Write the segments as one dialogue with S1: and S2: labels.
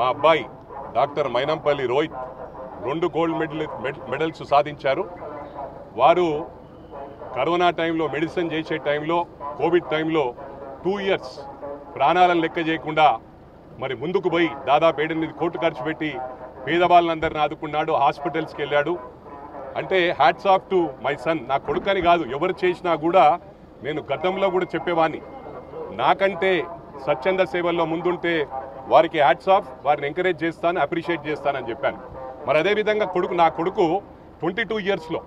S1: అబ్బాయి డాక్టర్ మైనంపల్లి రోహిత్ రెండు gold medal మెడ- మెడల్స్ సాధించారు వారు కరోనా టైంలో మెడిసిన్ చేసే టైంలో కోవిడ్ టైంలో టూ ఇయర్స్ ప్రాణాలను లెక్క చేయకుండా మరి ముందుకు పోయి దాదాపు ఏడెనిమిది కోట్లు ఖర్చు పెట్టి పేదవాళ్ళందరిని ఆదుకున్నాడు హాస్పిటల్స్కి వెళ్ళాడు అంటే hats off to my son నా కొడుకని కాదు ఎవరు చేసినా కూడా నేను గతంలో కూడా చెప్పేవాడిని నాకంటే స్వచ్ఛంద సేవల్లో ముందుంటే వారికి హ్యాట్స్ ఆఫ్ వారిని ఎంకరేజ్ చేస్తాను అప్రిషియేట్ చేస్తానని చెప్పాను మరి అదేవిధంగా కొడుకు నా కొడుకు ట్వంటీ టూ ఇయర్స్లో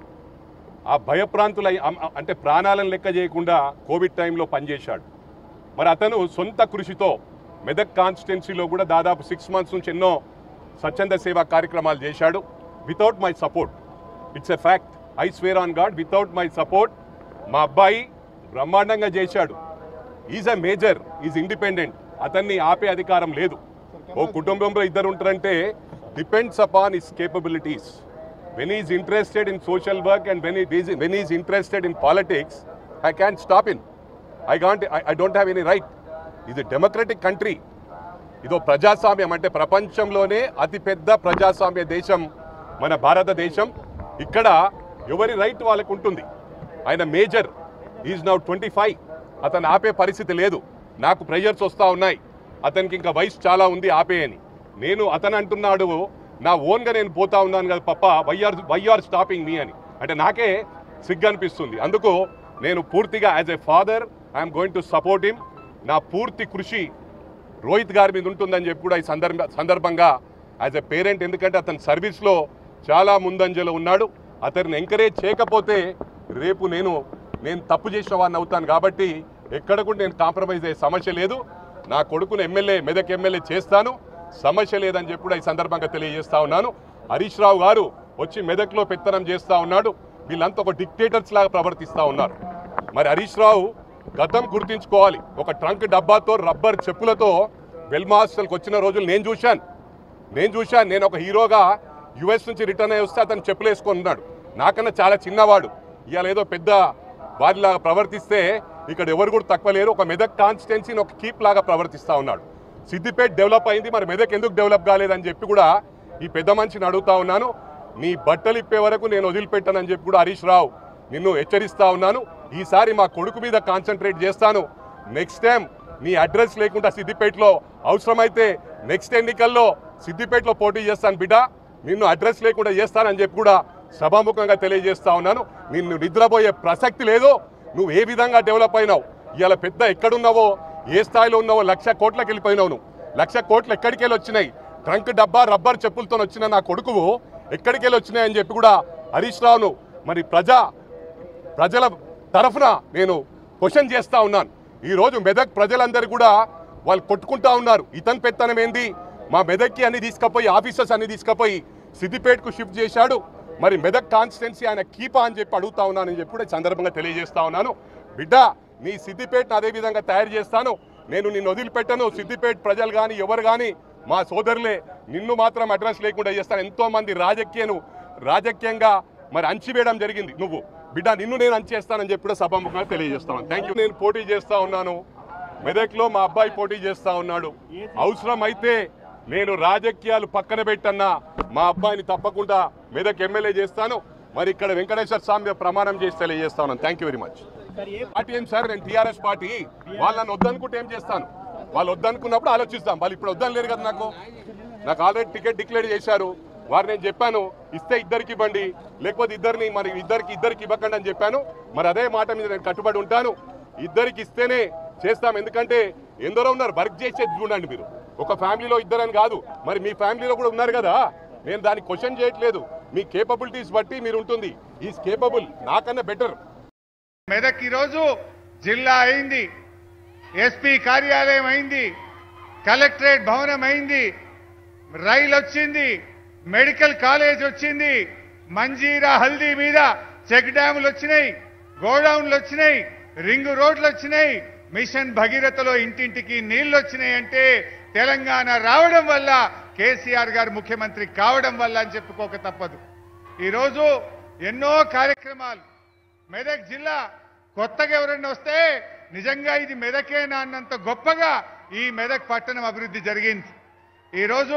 S1: ఆ భయప్రాంతుల అంటే ప్రాణాలను లెక్క చేయకుండా కోవిడ్ టైంలో పనిచేశాడు మరి అతను సొంత కృషితో మెదక్ కాన్స్టిట్యున్సీలో కూడా దాదాపు సిక్స్ మంత్స్ నుంచి ఎన్నో స్వచ్ఛంద సేవా కార్యక్రమాలు చేశాడు without my support it's a fact I swear on God without my support మా అబ్బాయి బ్రహ్మాండంగా చేశాడు is a major is independent అతన్ని ఆపే అధికారం లేదు ఓ కుటుంబంలో ఇద్దరు ఉంటారంటే depends upon his capabilities when is interested in social work and when is when is interested in politics I can stop in I can't I don't have any right ఇది democratic country ఇదో ప్రజాస్వామ్యం అంటే ప్రపంచంలోనే అతిపెద్ద ప్రజాస్వామ్య దేశం మన భారతదేశం ఇక్కడ ఎవరి రైట్ వాళ్ళకు ఉంటుంది ఆయన major is now twenty five అతను ఆపే పరిస్థితి లేదు నాకు ప్రెజర్స్ వస్తూ ఉన్నాయి అతనికి ఇంకా వయసు చాలా ఉంది ఆపేయని నేను అతను అంటున్నాడు నా ఓన్గా నేను పోతా ఉన్నాను కదా పప్ప వైఆర్ వైఆర్ స్టాపింగ్ మీ అని అంటే నాకే సిగ్గు అనిపిస్తుంది అందుకు నేను పూర్తిగా as a father I'm going to support him నా పూర్తి కృషి రోహిత్ గారి మీద ఉంటుందని చెప్పి కూడా ఈ సందర్భ సందర్భంగా యాజ్ ఎ పేరెంట్ ఎందుకంటే అతని సర్వీస్లో చాలా ముందంజలో ఉన్నాడు అతన్ని ఎంకరేజ్ చేయకపోతే రేపు నేను నేను తప్పు చేసిన వాడిని అవుతాను కాబట్టి ఎక్కడ కూడా నేను కాంప్రమైజ్ అయ్యే సమస్య లేదు నా కొడుకును ఎమ్మెల్యే మెదక్ ఎమ్మెల్యే చేస్తాను సమస్య లేదని చెప్పి కూడా ఈ సందర్భంగా తెలియజేస్తా ఉన్నాను హరీష్ రావు గారు వచ్చి మెదక్లో పెత్తనం చేస్తా ఉన్నాడు వీళ్ళంతా ఒక డిక్టేటర్స్ లాగా ప్రవర్తిస్తూ ఉన్నారు మరి హరీష్ రావు గతం గుర్తించుకోవాలి ఒక ట్రంక్ డబ్బాతో రబ్బర్ చెప్పులతో వెల్మా హాస్టల్కి వచ్చిన రోజులు నేను చూశాను నేను చూశాను నేను ఒక హీరోగా యుఎస్ నుంచి రిటర్న్ అయ్యి వస్తే అతను చెప్పులు వేసుకొని ఉన్నాడు నాకన్నా చాలా చిన్నవాడు ఇవాళ ఏదో పెద్ద వారిలాగా ప్రవర్తిస్తే ఇక్కడ ఎవరు కూడా తక్కువ లేరు ఒక మెదక్ కాన్స్టిట్యున్సీని ఒక కీప్ లాగా ప్రవర్తిస్తూ ఉన్నాడు సిద్దిపేట డెవలప్ అయింది మరి మెదక్ ఎందుకు డెవలప్ కాలేదని చెప్పి కూడా ఈ పెద్ద మనిషిని అడుగుతా ఉన్నాను నీ బట్టలు ఇప్పే వరకు నేను వదిలిపెట్టానని చెప్పి కూడా హరీష్ రావు నిన్ను హెచ్చరిస్తా ఉన్నాను ఈసారి మా కొడుకు మీద కాన్సన్ట్రేట్ చేస్తాను నెక్స్ట్ టైం నీ అడ్రస్ లేకుండా సిద్దిపేటలో అవసరమైతే నెక్స్ట్ ఎన్నికల్లో సిద్దిపేటలో పోటీ చేస్తాను బిడ్డ నిన్ను అడ్రస్ లేకుండా చేస్తానని చెప్పి కూడా సభాముఖంగా తెలియజేస్తా ఉన్నాను నిన్ను నిద్రపోయే ప్రసక్తి లేదు నువ్వు ఏ విధంగా డెవలప్ అయినావు ఇవాళ పెద్ద ఎక్కడున్నావో ఏ స్థాయిలో ఉన్నావో లక్ష కోట్లకి వెళ్ళిపోయినావు నువ్వు లక్ష కోట్లు ఎక్కడికి వెళ్ళి వచ్చినాయి ట్రంక్ డబ్బా రబ్బర్ చెప్పులతో వచ్చిన నా కొడుకువు ఎక్కడికి వెళ్ళి వచ్చినాయని చెప్పి కూడా హరీష్ రావును మరి ప్రజా ప్రజల తరఫున నేను క్వశ్చన్ చేస్తా ఉన్నాను ఈరోజు మెదక్ ప్రజలందరూ కూడా వాళ్ళు కొట్టుకుంటా ఉన్నారు ఇతని పెత్తనం ఏంది మా మెదక్కి అన్ని తీసుకుపోయి ఆఫీసర్స్ అన్ని తీసుకుపోయి సిద్దిపేటకు షిఫ్ట్ చేశాడు మరి మెదక్ కాన్స్టిట్యున్సీ ఆయన కీపా అని చెప్పి అడుగుతా ఉన్నానని చెప్పి కూడా ఈ సందర్భంగా తెలియజేస్తా ఉన్నాను బిడ్డ నీ సిద్దిపేటను అదే విధంగా తయారు చేస్తాను నేను నిన్ను వదిలిపెట్టను సిద్దిపేట ప్రజలు కానీ ఎవరు కానీ మా సోదరులే నిన్ను మాత్రం అడ్రస్ లేకుండా చేస్తాను ఎంతో మంది రాజకీయను రాజకీయంగా మరి అంచివేయడం జరిగింది నువ్వు బిడ్డ నిన్ను నేను అంచేస్తానని చెప్పి కూడా సభాముఖంగా తెలియజేస్తాను థ్యాంక్ యూ నేను పోటీ చేస్తా ఉన్నాను మెదక్లో మా అబ్బాయి పోటీ చేస్తా ఉన్నాడు అవసరం అయితే నేను రాజకీయాలు పక్కన పెట్టన్నా మా అబ్బాయిని తప్పకుండా మెదక్ ఎమ్మెల్యే చేస్తాను మరి ఇక్కడ వెంకటేశ్వర స్వామి మీద ప్రమాణం చేసి తెలియజేస్తా ఉన్నాను thank you very much party ఏం సార్ నేను టీఆర్ఎస్ పార్టీ వాళ్ళని వద్దనుకుంటే ఏం చేస్తాను వాళ్ళు వద్దనుకున్నప్పుడు ఆలోచిస్తాం వాళ్ళు ఇప్పుడు వద్దని లేరు కదా నాకు నాకు ఆల్రెడీ టికెట్ డిక్లేర్ చేశారు వారు నేను చెప్పాను ఇస్తే ఇద్దరికి ఇవ్వండి లేకపోతే ఇద్దరిని మరి ఇద్దరికి ఇద్దరికి ఇవ్వకండి అని చెప్పాను మరి అదే మాట మీద నేను కట్టుబడి ఉంటాను ఇద్దరికి ఇస్తేనే చేస్తాం ఎందుకంటే ఎందరో ఉన్నారు వర్క్ చేసేది చూడండి మీరు ఒక ఫ్యామిలీలో ఇద్దరని కాదు మరి మీ ఫ్యామిలీలో కూడా ఉన్నారు కదా నేను దాన్ని క్వశ్చన్ చేయట్లేదు మీ కేపబిలిటీస్ బట్టి మీరు ఉంటుంది ఈజ్ కేపబుల్ నాకన్నా బెటర్
S2: మెదక్ ఈరోజు జిల్లా అయింది ఎస్పీ కార్యాలయం అయింది కలెక్టరేట్ భవనం అయింది రైలు వచ్చింది మెడికల్ కాలేజ్ వచ్చింది మంజీరా హల్దీ మీద చెక్ డ్యాములు వచ్చినాయి గోడౌన్లు వచ్చినాయి రింగ్ రోడ్లు వచ్చినాయి మిషన్ భగీరథలో ఇంటింటికి నీళ్లు వచ్చినాయి అంటే తెలంగాణ రావడం వల్ల కేసీఆర్ గారు ముఖ్యమంత్రి కావడం వల్ల అని చెప్పుకోక తప్పదు ఈరోజు ఎన్నో కార్యక్రమాలు మెదక్ జిల్లా కొత్తగా ఎవరైనా వస్తే నిజంగా ఇది మెదకేనా అన్నంత గొప్పగా ఈ మెదక్ పట్టణం అభివృద్ధి జరిగింది ఈరోజు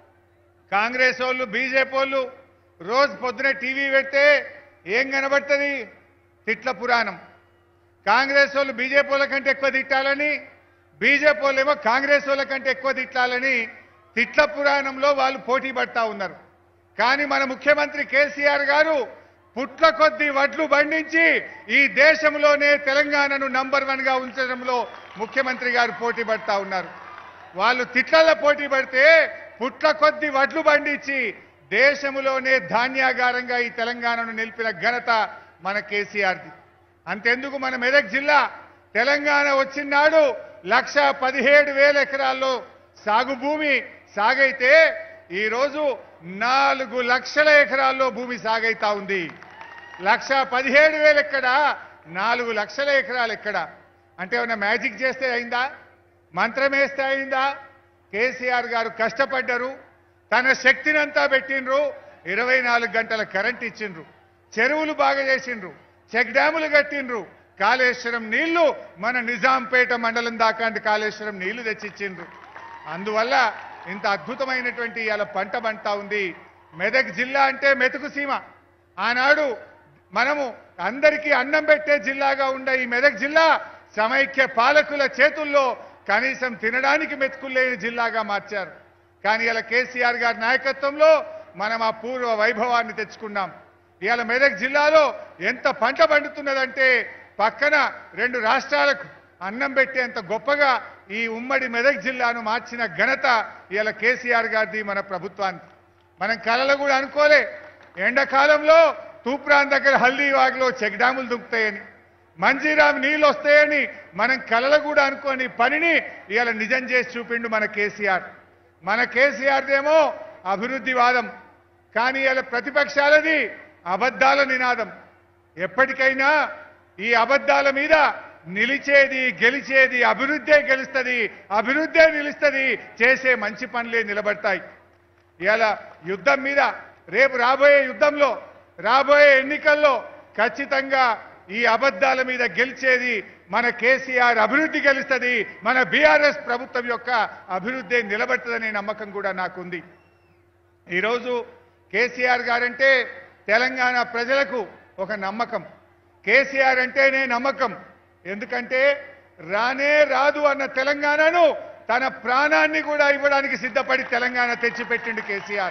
S2: కాంగ్రెస్ వాళ్ళు బీజేపీ వాళ్ళు రోజు పొద్దున టీవీ పెడితే ఏం కనబడుతుంది తిట్ల పురాణం కాంగ్రెస్ వాళ్ళు బీజేపీ వాళ్ళ కంటే ఎక్కువ తిట్టాలని బీజేపీ వాళ్ళు ఏమో కాంగ్రెస్ వాళ్ళ కంటే ఎక్కువ తిట్టాలని తిట్ల పురాణంలో వాళ్ళు పోటీ పడతా ఉన్నారు కానీ మన ముఖ్యమంత్రి కేసీఆర్ గారు పుట్ల కొద్ది వడ్లు బండించి ఈ దేశంలోనే తెలంగాణను నంబర్ వన్ గా ఉంచడంలో ముఖ్యమంత్రి గారు పోటీ పడతా ఉన్నారు వాళ్ళు తిట్లల్లో పోటీ పడితే పుట్ల కొద్ది వడ్లు పండించి దేశంలోనే ధాన్యాగారంగా ఈ తెలంగాణను నిలిపిన ఘనత మన కేసీఆర్ది అంతెందుకు మన మెదక్ జిల్లా తెలంగాణ వచ్చినాడు లక్ష పదిహేడు వేల ఎకరాల్లో సాగు భూమి సాగైతే ఈరోజు నాలుగు లక్షల ఎకరాల్లో భూమి సాగైతా ఉంది లక్ష పదిహేడు వేలు ఎక్కడ నాలుగు లక్షల ఎకరాలు ఎక్కడ అంటే ఏమన్నా మ్యాజిక్ చేస్తే అయిందా మంత్రం వేస్తే అయిందా కేసీఆర్ గారు కష్టపడ్డరు తన శక్తినంతా పెట్టిండ్రు ఇరవై నాలుగు గంటల కరెంట్ ఇచ్చిండ్రు చెరువులు బాగా చేసిండ్రు చెక్ డ్యాములు కట్టిండ్రు కాళేశ్వరం నీళ్లు మన నిజాంపేట మండలం దాకా అంటే కాళేశ్వరం నీళ్లు తెచ్చిచ్చిండ్రు అందువల్ల ఇంత అద్భుతమైనటువంటి ఇవాళ పంట పంటా ఉంది మెదక్ జిల్లా అంటే మెతుకు సీమ ఆనాడు మనము అందరికీ అన్నం పెట్టే జిల్లాగా ఉండే ఈ మెదక్ జిల్లా సమైక్య పాలకుల చేతుల్లో కనీసం తినడానికి మెతుకులేని జిల్లాగా మార్చారు కానీ ఇలా కేసీఆర్ గారి నాయకత్వంలో మనం ఆ పూర్వ వైభవాన్ని తెచ్చుకున్నాం ఇవాళ మెదక్ జిల్లాలో ఎంత పంట పండుతున్నదంటే పక్కన రెండు రాష్ట్రాలకు అన్నం పెట్టేంత గొప్పగా ఈ ఉమ్మడి మెదక్ జిల్లాను మార్చిన ఘనత ఇవాళ కేసీఆర్ గారిది మన ప్రభుత్వానికి మనం కళలు కూడా అనుకోలే ఎండాకాలంలో తూప్రాన్ దగ్గర హల్దీవాగ్లో చెక్ డ్యాములు దుంకుతాయని మంజీరాం నీళ్ళు వస్తాయని మనం కలలు కూడా అనుకోని పనిని ఇవాళ నిజం చేసి చూపిండు మన కేసీఆర్ మన కేసీఆర్దేమో అభివృద్ధి వాదం కానీ ఇవాళ ప్రతిపక్షాలది అబద్ధాల నినాదం ఎప్పటికైనా ఈ అబద్ధాల మీద నిలిచేది గెలిచేది అభివృద్ధే గెలుస్తుంది అభివృద్ధే నిలుస్తుంది చేసే మంచి పనులే నిలబడతాయి ఇలా యుద్ధం మీద రేపు రాబోయే యుద్ధంలో రాబోయే ఎన్నికల్లో ఖచ్చితంగా ఈ అబద్ధాల మీద గెలిచేది మన కేసీఆర్ అభివృద్ధి గెలుస్తుంది మన బీఆర్ఎస్ ప్రభుత్వం యొక్క అభివృద్ధి నిలబడుతుందనే నమ్మకం కూడా నాకుంది ఈరోజు కేసీఆర్ గారంటే తెలంగాణ ప్రజలకు ఒక నమ్మకం కేసీఆర్ అంటేనే నమ్మకం ఎందుకంటే రానే రాదు అన్న తెలంగాణను తన ప్రాణాన్ని కూడా ఇవ్వడానికి సిద్ధపడి తెలంగాణ తెచ్చిపెట్టిండు కేసీఆర్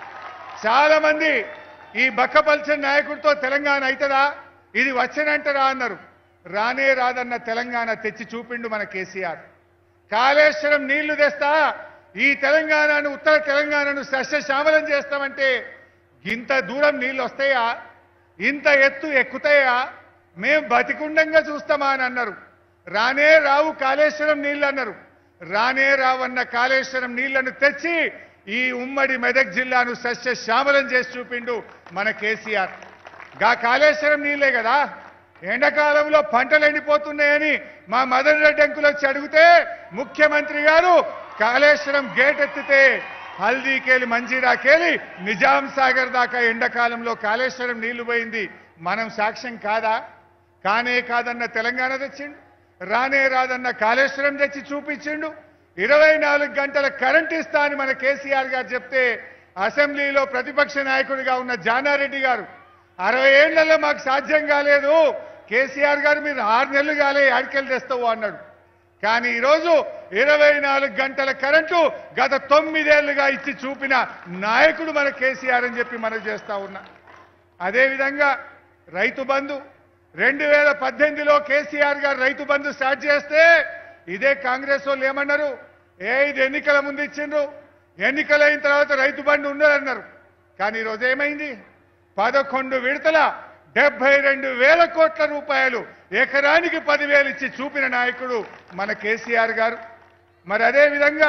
S2: చాలా మంది ఈ బక్కపల్చని నాయకుడితో తెలంగాణ అవుతుందా ఇది వచ్చనంటారా అన్నారు రానే రాదన్న తెలంగాణ తెచ్చి చూపిండు మన కేసీఆర్ కాళేశ్వరం నీళ్లు తెస్తా ఈ తెలంగాణను ఉత్తర తెలంగాణను సస్యశ్యామలం చేస్తామంటే ఇంత దూరం నీళ్లు వస్తాయా ఇంత ఎత్తు ఎక్కుతాయా మేం బతికుండంగా చూస్తామా అని అన్నారు రానే రావు కాళేశ్వరం నీళ్ళు అన్నారు రానే రావన్న కాళేశ్వరం నీళ్లను తెచ్చి ఈ ఉమ్మడి మెదక్ జిల్లాను సస్యశ్యామలం చేసి చూపిండు మన కేసీఆర్ గా కాళేశ్వరం నీళ్ళే కదా ఎండాకాలంలో పంటలు ఎండిపోతున్నాయని మా మదన్ రెడ్డి అంకులు వచ్చి అడిగితే ముఖ్యమంత్రి గారు కాళేశ్వరం గేట్ ఎత్తితే హల్దీకేలి మంజీరాకేలి నిజాం సాగర్ దాకా ఎండాకాలంలో కాళేశ్వరం నీళ్లు పోయింది మనం సాక్ష్యం కాదా కానే కాదన్న తెలంగాణ తెచ్చిండు రానే రాదన్న కాళేశ్వరం తెచ్చి చూపించిండు ఇరవై నాలుగు గంటల కరెంట్ ఇస్తా అని మన కేసీఆర్ గారు చెప్తే అసెంబ్లీలో ప్రతిపక్ష నాయకుడిగా ఉన్న జానారెడ్డి గారు అరవై ఏళ్లలో మాకు సాధ్యం కాలేదు కేసీఆర్ గారు మీరు ఆరు నెలలు కాలే ఆడికెళ్ళి తెస్తావు అన్నాడు కానీ ఈరోజు ఇరవై నాలుగు గంటల కరెంటు గత తొమ్మిదేళ్లుగా ఇచ్చి చూపిన నాయకుడు మన కేసీఆర్ అని చెప్పి మనం చేస్తా ఉన్నా అదేవిధంగా రైతు బంధు రెండు వేల పద్దెనిమిదిలో కేసీఆర్ గారు రైతు బంధు స్టార్ట్ చేస్తే ఇదే కాంగ్రెస్ వాళ్ళు ఏమన్నారు ఏ ఇది ఎన్నికల ముందు ఇచ్చిండ్రు ఎన్నికలైన తర్వాత రైతు బంధు ఉండదన్నారు కానీ ఈరోజు ఏమైంది పదకొండు విడతల డెబ్బై రెండు వేల కోట్ల రూపాయలు ఎకరానికి పదివేలు ఇచ్చి చూపిన నాయకుడు మన కేసీఆర్ గారు మరి అదే విధంగా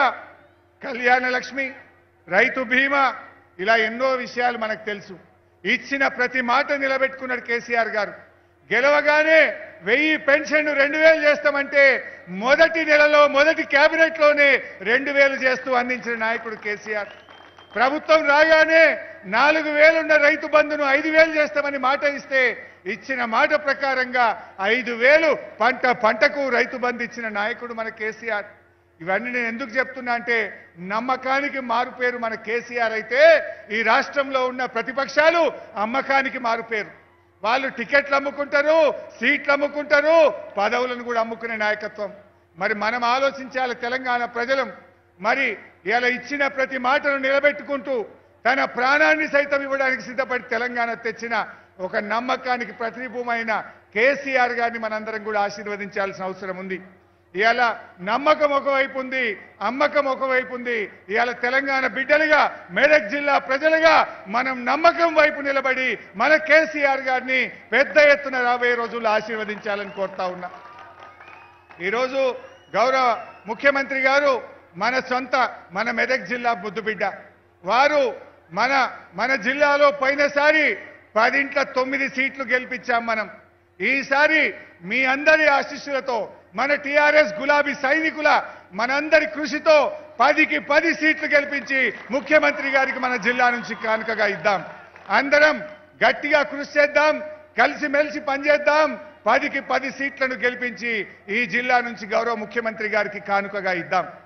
S2: కళ్యాణ లక్ష్మి రైతు బీమా ఇలా ఎన్నో విషయాలు మనకు తెలుసు ఇచ్చిన ప్రతి మాట నిలబెట్టుకున్నాడు కేసీఆర్ గారు గెలవగానే వెయ్యి పెన్షన్ రెండు వేలు చేస్తామంటే మొదటి నెలలో మొదటి కేబినెట్ లోనే రెండు వేలు చేస్తూ అందించిన నాయకుడు కేసీఆర్ ప్రభుత్వం రాగానే నాలుగు వేలున్న రైతు బంధును ఐదు వేలు చేస్తామని మాట ఇస్తే ఇచ్చిన మాట ప్రకారంగా ఐదు వేలు పంట పంటకు రైతు బంధు ఇచ్చిన నాయకుడు మన కేసీఆర్ ఇవన్నీ నేను ఎందుకు చెప్తున్నా అంటే నమ్మకానికి మారు పేరు మన కేసీఆర్ అయితే ఈ రాష్ట్రంలో ఉన్న ప్రతిపక్షాలు అమ్మకానికి మారు పేరు వాళ్ళు టికెట్లు అమ్ముకుంటారు సీట్లు అమ్ముకుంటారు పదవులను కూడా అమ్ముకునే నాయకత్వం మరి మనం ఆలోచించాలి తెలంగాణ ప్రజలం మరి ఇలా ఇచ్చిన ప్రతి మాటను నిలబెట్టుకుంటూ తన ప్రాణాన్ని సైతం ఇవ్వడానికి సిద్ధపడి తెలంగాణ తెచ్చిన ఒక నమ్మకానికి ప్రతిరూపమైన కేసీఆర్ గారిని మనందరం కూడా ఆశీర్వదించాల్సిన అవసరం ఉంది ఇవాళ నమ్మకం ఒకవైపు ఉంది అమ్మకం ఒకవైపు ఉంది ఇవాళ తెలంగాణ బిడ్డలుగా మెదక్ జిల్లా ప్రజలుగా మనం నమ్మకం వైపు నిలబడి మన కేసీఆర్ గారిని పెద్ద ఎత్తున రాబోయే రోజుల్లో ఆశీర్వదించాలని కోరుతా ఉన్నా ఈరోజు గౌరవ ముఖ్యమంత్రి గారు మన సొంత మన మెదక్ జిల్లా ముద్దుబిడ్డ వారు మన మన జిల్లాలో పోయినసారి పదింట్ల తొమ్మిది సీట్లు గెలిపించాం మనం ఈసారి మీ అందరి ఆశీస్సులతో మన టిఆర్ఎస్ గులాబీ సైనికుల మనందరి కృషితో పదికి పది సీట్లు గెలిపించి ముఖ్యమంత్రి గారికి మన జిల్లా నుంచి కానుకగా ఇద్దాం అందరం గట్టిగా కృషి చేద్దాం కలిసిమెలిసి పనిచేద్దాం పదికి పది సీట్లను గెలిపించి ఈ జిల్లా నుంచి గౌరవ ముఖ్యమంత్రి గారికి కానుకగా ఇద్దాం